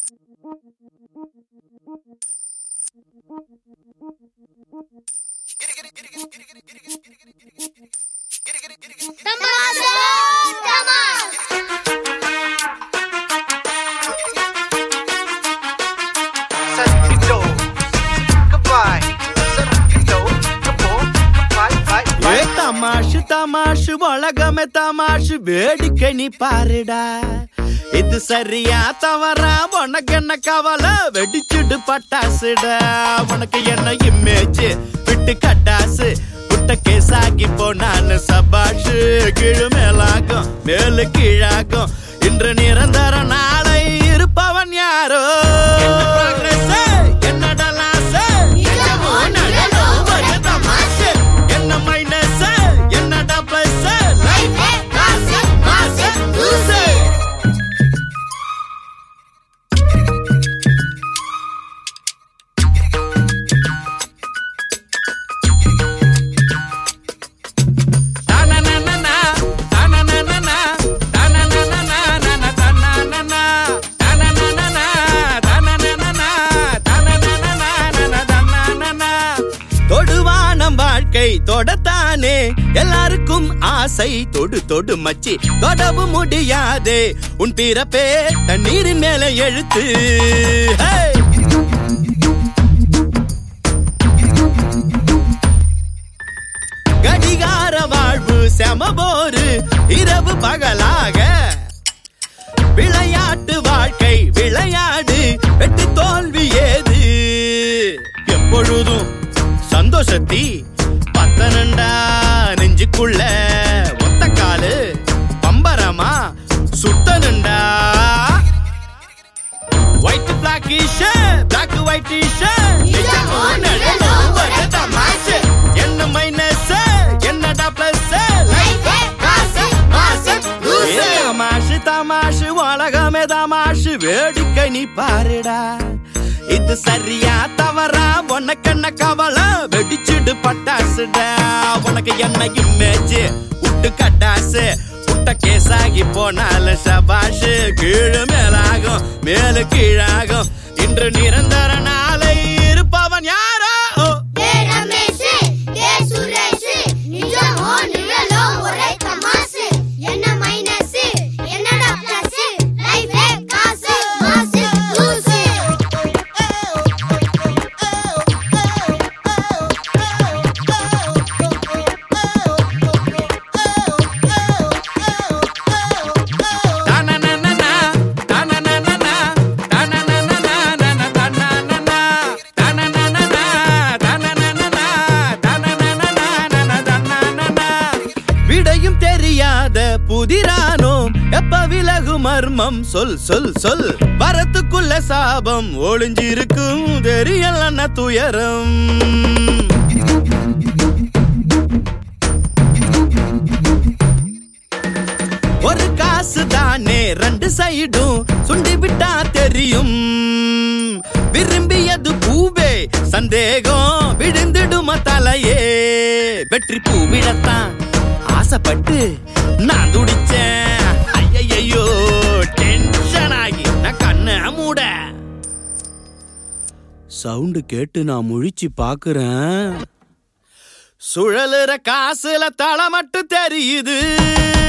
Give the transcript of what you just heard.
தமாஷா தமாஷ் Santido, goodbye. Santido, goodbye, goodbye, bye, ஏ bye. தமாஷு தமாஷு உலகமே தமாஷு வேடிக்கை நீ பாருடா இது சரியா தவறா உனக்கு என்ன கவலை வெடிச்சுடு பட்டாசுடா உனக்கு என்ன இமேஜ் விட்டு கட்டாசு புட்ட கேசாகி போனான்னு சபாஷு கீழு மேலாகும் மேலு கீழாகும் இன்று நிரந்தர நாளை இருப்பவன் யாரோ என்ன progress? என்னடா loss? நிஜமோ நிழலோ ஒரே தமாஷு. என்ன மைனஸ் என்னடா பிளஸ் லைஃபே காசு மாசு லூசு தொடுவானம் வாழ்க்கை தொடத்தானே எல்லாருக்கும் ஆசை தொடு தொடு மச்சி தொடவு முடியாதே உன் பிறப்பே தண்ணீரின் மேல எழுத்து Hey! கடிகார வாழ்வு செமபோரு இரவு பகலாக விளையாட்டு வாழ்க்கை விளையாடு வெட்டு தோல்வி ஏது எப்பொழுதும் சந்தோஷத்தி பத்தனண்டா நெஞ்சுக்குள்ள ஒத்த காலு பம்பரமா சுத்தனுண்டா white black shirt black white shirt நிஜமோ நிழலோ ஒரே தமாஷு. என்ன மைனஸ் என்னடா பிளஸ் லைஃபே காசு மாசு லூசு தமாஷு தமாஷு உலகமே தமாஷு வேடிக்கை நீ பாருடா இது சரியா தவறா உனக்கு என்ன கவலை வெடிச்சுடு பட்டாசுடா உனக்கு என்ன இமேஜ் விட்டு கட்டாசு புட்ட கேசாகி போனாலும் சபாஷு கீழு மேலாகும் மேலு கீழாகும் இன்று நிரந்தர நாளை இருப்பவன் யாரோ ஏ ரமேஷ் ஏ சுரேஷ் நிஜமோ நிழலோ ஒரே தமாஷு என்ன மைனஸ் என்னடா பிளஸ் லைஃபே காசு மாசு லூசு Ta-na-na-na-na, ta-na-na-na-na, ta-na-na-na-na, ta-na-na-na-na, ta-na-na-na-na, ta-na-na-na-na, ta-na-na-na-na, ta-na-na-na. விடையும் தெரியாத புதிரானோம் எப்ப விலகு மர்மம் சொல் சொல் சொல் வரத்துக்குள்ள சாபம் ஒளிஞ்சிருக்கும் தெரியலன்னா துயரம் ஒரு காசு தானே ரெண்டு சைடும் சுண்டி விட்டா தெரியும் விரும்பியது பூவே சந்தேகம் விழுந்துடும தலையே வெற்றி பூவிடத்தான் ஆசைப்பட்டு நான் துடிச்சேன் ஐயையோ டென்ஷன் ஆகி நான் கண்ண மூட சவுண்டு கேட்டு நான் முழிச்சு பாக்குறேன் சுழலுற காசுல தலை மட்டும் தெரியுது